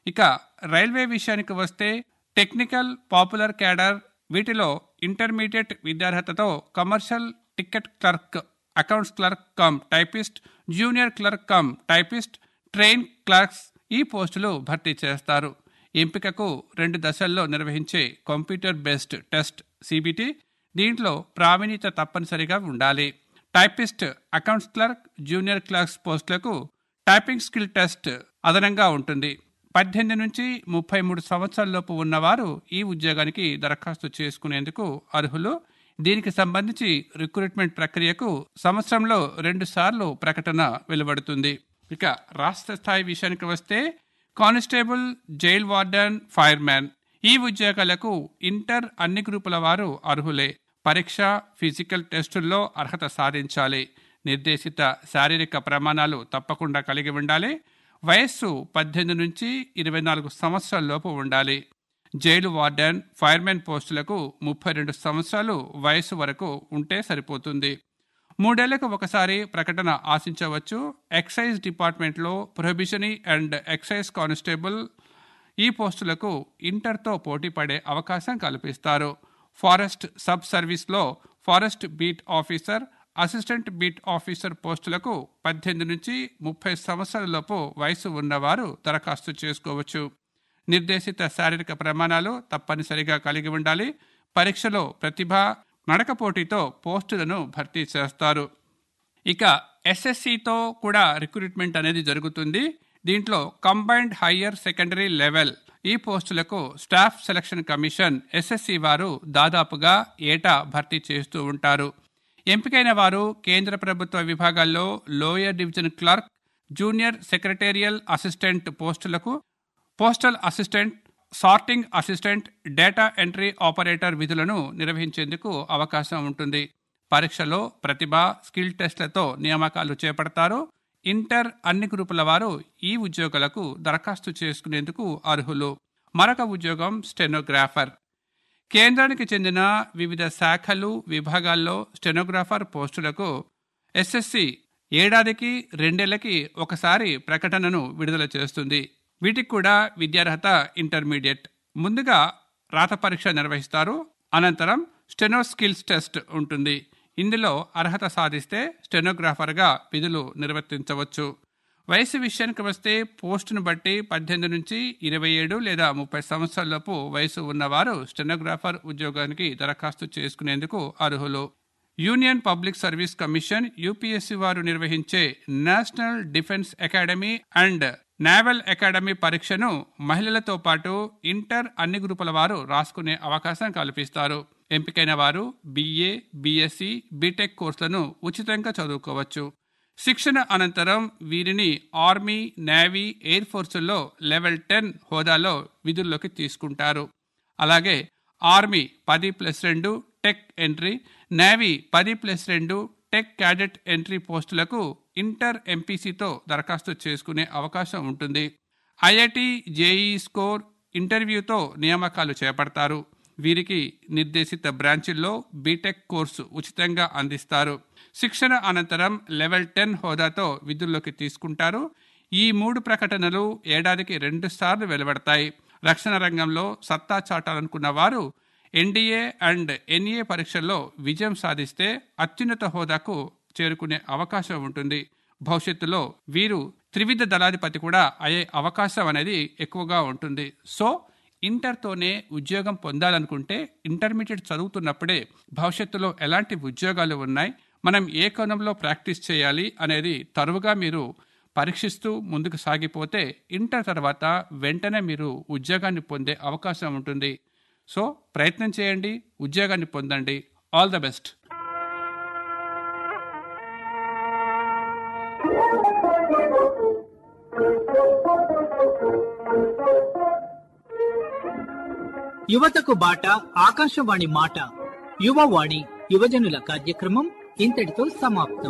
ఇక రైల్వే విషయానికి వస్తే టెక్నికల్ పాపులర్ క్యాడర్ వీటిలో ఇంటర్మీడియట్ విద్యార్హతతో commercial ticket clerk accounts clerk cum typist junior clerk cum typist train clerks ఈ పోస్టులు భర్తీ చేస్తారు ఎంపికకు రెండు దశల్లో నిర్వహించే కంప్యూటర్ బేస్డ్ టెస్ట్ సిబిటి దీంట్లో ప్రావీణ్యత తప్పనిసరిగా ఉండాలి typist accounts clerk junior clerks పోస్టులకు టైపింగ్ స్కిల్ టెస్ట్ అదనంగా ఉంటుంది పద్దెనిమిది నుంచి ముప్పై మూడు సంవత్సరాలలోపు ఉన్నవారు ఈ ఉద్యోగానికి దరఖాస్తు చేసుకునేందుకు అర్హులు దీనికి సంబంధించి రిక్రూట్మెంట్ ప్రక్రియకు సంవత్సరంలో రెండు సార్లు ప్రకటన వెలువడుతుంది ఇక రాష్ట్ర స్థాయి విషయానికి వస్తే కానిస్టేబుల్ జైల్ వార్డెన్ ఫైర్మ్యాన్ ఈ ఉద్యోగాలకు ఇంటర్ అన్ని గ్రూపుల వారు అర్హులే పరీక్ష ఫిజికల్ టెస్టుల్లో అర్హత సాధించాలి నిర్దేశిత శారీరక ప్రమాణాలు తప్పకుండా కలిగి ఉండాలి వయస్సు పద్దెనిమిది నుంచి ఇరవై నాలుగు సంవత్సరాల లోపు ఉండాలి జైలు వార్డెన్ ఫైర్మెన్ పోస్టులకు ముప్పై రెండు సంవత్సరాలు వయస్సు వరకు ఉంటే సరిపోతుంది మూడేళ్లకు ఒకసారి ప్రకటన ఆశించవచ్చు ఎక్సైజ్ డిపార్ట్మెంట్లో ప్రొహిబిషనీ అండ్ ఎక్సైజ్ కానిస్టేబుల్ ఈ పోస్టులకు ఇంటర్తో పోటీ పడే అవకాశం కల్పిస్తారు ఫారెస్ట్ సబ్ సర్వీస్లో forest beat officer assistant beat officer పోస్టులకు పద్దెనిమిది నుంచి ముప్పై సంవత్సరాలలోపు వయసు ఉన్నవారు దరఖాస్తు చేసుకోవచ్చు నిర్దేశిత శారీరక ప్రమాణాలు తప్పనిసరిగా కలిగి ఉండాలి పరీక్షలో ప్రతిభ నడక పోటీతో పోస్టులను భర్తీ చేస్తారు ఇక ఎస్ఎస్సితో కూడా రిక్రూట్మెంట్ అనేది జరుగుతుంది దీంట్లో కంబైన్డ్ హయ్యర్ సెకండరీ లెవెల్ ఈ పోస్టులకు స్టాఫ్ సెలక్షన్ కమిషన్ ఎస్ఎస్సి వారు దాదాపుగా ఏటా భర్తీ చేస్తూ ఉంటారు ఎంపికైన వారు కేంద్ర ప్రభుత్వ విభాగాల్లో lower division clerk junior secretariat assistant పోస్టులకు postal assistant sorting assistant data entry operator విధులను నిర్వహించేందుకు అవకాశం ఉంటుంది పరీక్షలో ప్రతిభ స్కిల్ టెస్ట్లతో నియామకాలు చేపడతారు ఇంటర్ అన్ని గ్రూపుల వారు ఈ ఉద్యోగులకు దరఖాస్తు చేసుకునేందుకు అర్హులు మరొక ఉద్యోగం స్టెనోగ్రాఫర్ కేంద్రానికి చెందిన వివిధ శాఖలు విభాగాల్లో స్టెనోగ్రాఫర్ పోస్టులకు ఎస్ఎస్సి ఏడాదికి రెండేళ్లకి ఒకసారి ప్రకటనను విడుదల చేస్తుంది వీటికి కూడా విద్యార్హత ఇంటర్మీడియట్ ముందుగా రాత పరీక్ష నిర్వహిస్తారు అనంతరం స్టెనో స్కిల్స్ టెస్ట్ ఉంటుంది ఇందులో అర్హత సాధిస్తే స్టెనోగ్రాఫర్గా విధులు నిర్వర్తించవచ్చు వయసు విషయానికి వస్తే పోస్టును బట్టి పద్దెనిమిది నుంచి ఇరవై ఏడు లేదా ముప్పై సంవత్సరాలలోపు వయసు ఉన్నవారు స్టెనోగ్రాఫర్ ఉద్యోగానికి దరఖాస్తు చేసుకునేందుకు అర్హులు union public service commission UPSC వారు నిర్వహించే national defence academy and naval academy పరీక్షను మహిళలతో పాటు ఇంటర్ అన్ని గ్రూపుల వారు రాసుకునే అవకాశం కల్పిస్తారు ఎంపికైన వారు బీఏ బీఎస్సీ బీటెక్ కోర్సులను ఉచితంగా చదువుకోవచ్చు శిక్షణ అనంతరం వీరిని ఆర్మీ నేవీ ఎయిర్ ఫోర్సుల్లో లెవెల్ టెన్ హోదాలో విధుల్లోకి తీసుకుంటారు అలాగే ఆర్మీ పది ప్లస్ రెండు టెక్ ఎంట్రీ నేవీ పది ప్లస్ రెండు టెక్ క్యాడెట్ ఎంట్రీ పోస్టులకు ఇంటర్ ఎంపీసీతో దరఖాస్తు చేసుకునే అవకాశం ఉంటుంది ఐఐటి జేఈ స్కోర్ ఇంటర్వ్యూతో నియామకాలు చేపడతారు వీరికి నిర్దేశిత బ్రాంచుల్లో బీటెక్ కోర్సు ఉచితంగా అందిస్తారు శిక్షణ అనంతరం లెవెల్ టెన్ హోదాతో విధుల్లోకి తీసుకుంటారు ఈ మూడు ప్రకటనలు ఏడాదికి రెండు సార్లు వెలువడతాయి రక్షణ రంగంలో సత్తా చాటాలనుకున్న వారు ఎన్డీఏ అండ్ ఎన్ఏ పరీక్షల్లో విజయం సాధిస్తే అత్యున్నత హోదాకు చేరుకునే అవకాశం ఉంటుంది భవిష్యత్తులో వీరు త్రివిధ దళాధిపతి కూడా అయ్యే అవకాశం అనేది ఎక్కువగా ఉంటుంది సో ఇంటర్తోనే ఉద్యోగం పొందాలనుకుంటే ఇంటర్మీడియట్ చదువుతున్నప్పుడే భవిష్యత్తులో ఎలాంటి ఉద్యోగాలు ఉన్నాయి మనం ఏ కోణంలో ప్రాక్టీస్ చేయాలి అనేది తరువుగా మీరు పరీక్షిస్తూ ముందుకు సాగిపోతే ఇంటర్ తర్వాత వెంటనే మీరు ఉద్యోగాన్ని పొందే అవకాశం ఉంటుంది సో ప్రయత్నం చేయండి ఉద్యోగాన్ని పొందండి ఆల్ ద బెస్ట్ యువతకు బాట ఆకాశవాణి మాట యువవాణి యువజనుల కార్యక్రమం ఇంతటితో సమాప్తం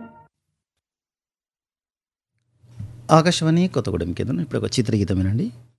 ఆకాశవాణి కొత్తగూడెం కేంద్రం ఇప్పుడు ఒక చిత్రగీతం వినండి